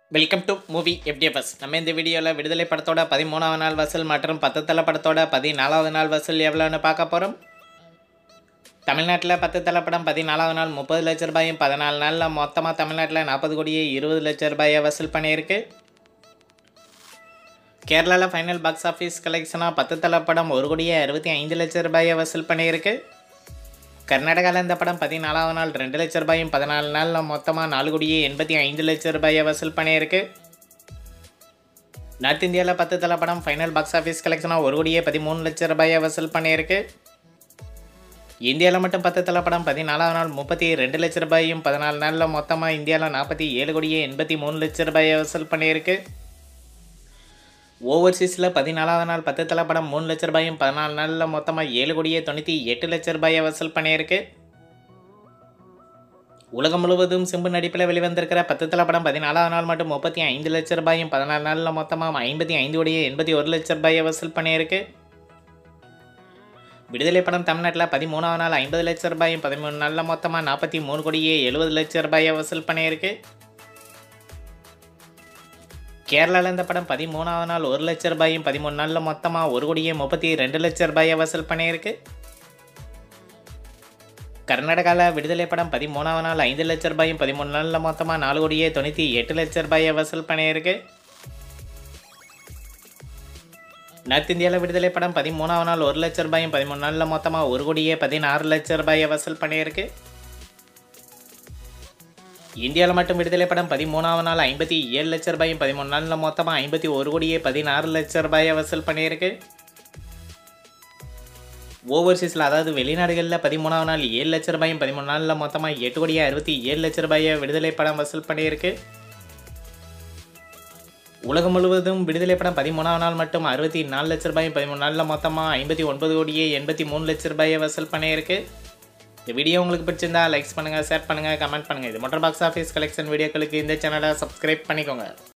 welcome to movie FDFS நம்ம இந்த வீடியோவில் விடுதலை படத்தோட பதிமூணாவது நாள் வசூல் மற்றும் பத்து தலை படத்தோட பதினாலாவது நாள் வசூல் எவ்வளோன்னு பார்க்க போகிறோம் தமிழ்நாட்டில் பத்து தலை படம் பதினாலாவது நாள் முப்பது லட்ச ரூபாயும் பதினாலு நாளில் மொத்தமாக தமிழ்நாட்டில் நாற்பது கோடியே இருபது லட்ச ரூபாயை வசூல் பண்ணியிருக்கு கேரளாவில் ஃபைனல் பாக்ஸ் ஆஃபீஸ் கலெக்ஷனாக பத்து தலை படம் ஒரு கோடியே அறுபத்தி ஐந்து லட்ச ரூபாயை வசூல் பண்ணியிருக்கு கர்நாடகாவில் இந்த படம் பதினாலாவது நாள் ரெண்டு லட்ச ரூபாயும் பதினாலு நாளில் மொத்தமாக நாலு கோடியே எண்பத்தி ஐந்து லட்ச ரூபாயை வசூல் பண்ணியிருக்கு நார்த் இந்தியாவில் பத்து தலை படம் ஃபைனல் பாக்ஸ் ஆஃபீஸ் கலெக்ஷனாக ஒரு கோடியே பதிமூணு லட்ச ரூபாயை வசூல் பண்ணியிருக்கு இந்தியாவில் மட்டும் பத்து தலை படம் பதினாலாவது நாள் முப்பத்தி ரெண்டு லட்ச ரூபாயும் பதினாலு நாளில் மொத்தமாக இந்தியாவில் நாற்பத்தி ஏழு கோடியே எண்பத்தி மூணு லட்ச ரூபாயை வசூல் பண்ணியிருக்கு ஓவர்சீஸில் பதினாலாவது நாள் பத்து தலை படம் மூணு லட்ச ரூபாயும் பதினாலு நாளில் மொத்தமாக ஏழு கோடியே தொண்ணூற்றி எட்டு லட்ச ரூபாயை வசூல் பண்ணியிருக்கு உலகம் முழுவதும் சிம்பு நடிப்பில் வெளிவந்திருக்கிற பத்து தலை படம் பதினாலாவது நாள் மட்டும் முப்பத்தி ஐந்து லட்ச ரூபாயும் பதினாலு நாளில் மொத்தமாக ஐம்பத்தி ஐந்து கோடியே எண்பத்தி ஒரு லட்ச ரூபாயை வசூல் பண்ணியிருக்கு விடுதலை படம் தமிழ்நாட்டில் பதிமூணாவது நாள் ஐம்பது லட்ச ரூபாயும் பதிமூணு நாளில் மொத்தமாக நாற்பத்தி மூணு கோடியே எழுபது லட்ச ரூபாயை வசூல் பண்ணியிருக்கு கேரளாவில் இந்த படம் பதிமூணாவது நாள் ஒரு லட்ச ரூபாயும் பதிமூணு நாளில் மொத்தமாக ஒரு கோடியே முப்பத்தி ரெண்டு லட்ச ரூபாயை வசூல் பண்ணியிருக்கு கர்நாடகாவில் விடுதலை படம் பதிமூணாவது நாள் ஐந்து லட்ச ரூபாயும் பதிமூணு நாளில் மொத்தமாக நாலு கோடியே தொண்ணூற்றி எட்டு லட்ச ரூபாயை வசூல் பண்ணியிருக்கு நார்த் இந்தியாவில் விடுதலை படம் பதிமூணாவது நாள் ஒரு லட்ச ரூபாயும் பதிமூணு நாளில் மொத்தமாக ஒரு கோடியே பதினாறு லட்ச ரூபாயை வசூல் பண்ணியிருக்கு இந்தியாவில் மட்டும் விடுதலை படம் பதிமூணாவது நாள் ஐம்பத்தி ஏழு லட்ச ரூபாயும் பதிமூணு நாளில் மொத்தமாக ஐம்பத்தி ஒரு கோடியே பதினாறு லட்ச ரூபாயை வசூல் பண்ணியிருக்கு ஓவர்சீஸில் அதாவது வெளிநாடுகளில் பதிமூணாவது நாள் ஏழு லட்ச ரூபாயும் பதிமூணு நாளில் மொத்தமாக எட்டு கோடியே அறுபத்தி ஏழு லட்ச ரூபாயை விடுதலை படம் வசூல் பண்ணியிருக்கு உலகம் முழுவதும் விடுதலை படம் பதிமூணாவது நாள் மட்டும் அறுபத்தி நாலு லட்ச ரூபாயும் பதிமூணு நாளில் மொத்தமாக ஐம்பத்தி ஒன்பது கோடியே எண்பத்தி மூணு லட்ச ரூபாயை வசூல் பண்ணியிருக்கு இந்த வீடியோ உங்களுக்கு பிடிச்சிருந்தா லைக்ஸ் பண்ணுங்கள் ஷேர் பண்ணுங்கள் கமெண்ட் பண்ணுங்கள் இது மொட்டர் பாக்ஸ் ஆஃபீஸ் கலெக்ஷன் வீடியோக்களுக்கு இந்த சேனலை சப்ஸ்கிரைப் பண்ணிக்கோங்க